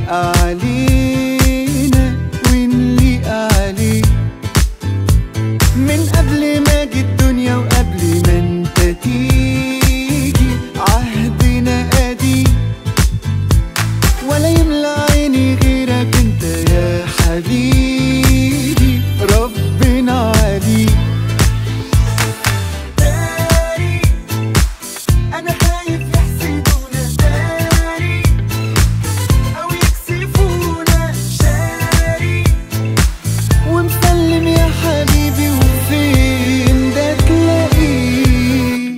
يليق علينا ونليق عليه من قبل ما اجي الدنيا وقبل ما انت تيجي عهدنا قديم ولا يملى عيني غيرك انت يا حبيبي ربنا عليك داري انا خايف يحسدونا داري او يكسفونا شاري ومسلم يا حبيبي وفين ده تلاقيه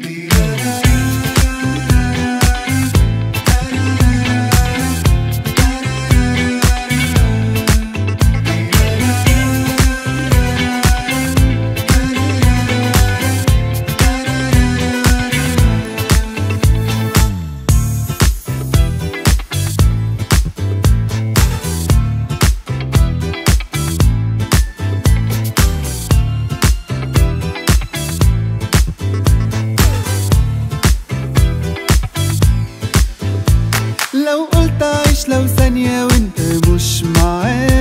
لو قلت عيش لو ثانية وانت مش معايا